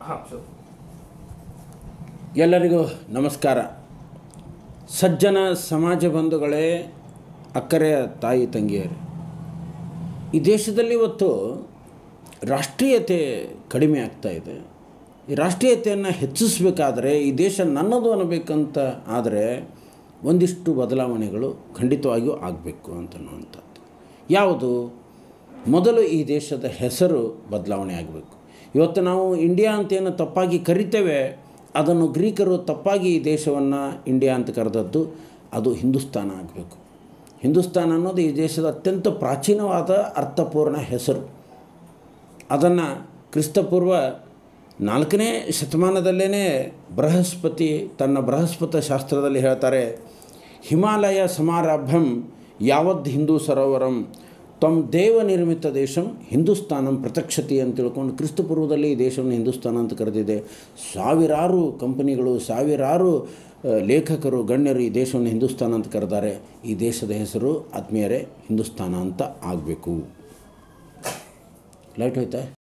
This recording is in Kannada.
ಹಾಂ ಸರ್ ಎಲ್ಲರಿಗೂ ನಮಸ್ಕಾರ ಸಜ್ಜನ ಸಮಾಜ ಬಂಧುಗಳೇ ಅಕ್ಕರೆಯ ತಾಯಿ ತಂಗಿಯರು ಈ ದೇಶದಲ್ಲಿ ಇವತ್ತು ರಾಷ್ಟ್ರೀಯತೆ ಕಡಿಮೆ ಆಗ್ತಾ ಇದೆ ಈ ರಾಷ್ಟ್ರೀಯತೆಯನ್ನು ಹೆಚ್ಚಿಸಬೇಕಾದ್ರೆ ಈ ದೇಶ ನನ್ನದು ಅನ್ನಬೇಕಂತ ಆದರೆ ಒಂದಿಷ್ಟು ಬದಲಾವಣೆಗಳು ಖಂಡಿತವಾಗಿಯೂ ಆಗಬೇಕು ಅಂತನ್ನುವಂಥದ್ದು ಯಾವುದು ಮೊದಲು ಈ ದೇಶದ ಹೆಸರು ಬದಲಾವಣೆ ಆಗಬೇಕು ಇವತ್ತು ನಾವು ಇಂಡಿಯಾ ಅಂತ ಏನು ತಪ್ಪಾಗಿ ಕರಿತೇವೆ ಅದನ್ನು ಗ್ರೀಕರು ತಪ್ಪಾಗಿ ಈ ದೇಶವನ್ನು ಇಂಡಿಯಾ ಅಂತ ಕರೆದದ್ದು ಅದು ಹಿಂದೂಸ್ತಾನ ಆಗಬೇಕು ಹಿಂದೂಸ್ತಾನ ಅನ್ನೋದು ಈ ದೇಶದ ಅತ್ಯಂತ ಪ್ರಾಚೀನವಾದ ಅರ್ಥಪೂರ್ಣ ಹೆಸರು ಅದನ್ನು ಕ್ರಿಸ್ತಪೂರ್ವ ನಾಲ್ಕನೇ ಶತಮಾನದಲ್ಲೇ ಬೃಹಸ್ಪತಿ ತನ್ನ ಬೃಹಸ್ಪತ ಶಾಸ್ತ್ರದಲ್ಲಿ ಹೇಳ್ತಾರೆ ಹಿಮಾಲಯ ಸಮಾರಭಂ ಯಾವದ್ ಹಿಂದೂ ಸರೋವರಂ ತ್ವಂ ದೇವ ನಿರ್ಮಿತ ದೇಶಂ ಹಿಂದೂಸ್ತಾನಂ ಪ್ರತ್ಯಕ್ಷತಿ ಅಂತ ತಿಳ್ಕೊಂಡು ಕ್ರಿಸ್ತಪೂರ್ವದಲ್ಲಿ ಈ ದೇಶವನ್ನು ಹಿಂದೂಸ್ತಾನ ಅಂತ ಕರೆದಿದೆ ಸಾವಿರಾರು ಕಂಪನಿಗಳು ಸಾವಿರಾರು ಆ, ಲೇಖಕರು ಗಣ್ಯರು ಈ ದೇಶವನ್ನು ಹಿಂದೂಸ್ತಾನ ಅಂತ ಕರೆದಾರೆ ಈ ದೇಶದ ಹೆಸರು ಆತ್ಮೀಯರೇ ಹಿಂದೂಸ್ತಾನ ಅಂತ ಆಗಬೇಕು ಲೈಟ್ ಹೋಯ್ತಾ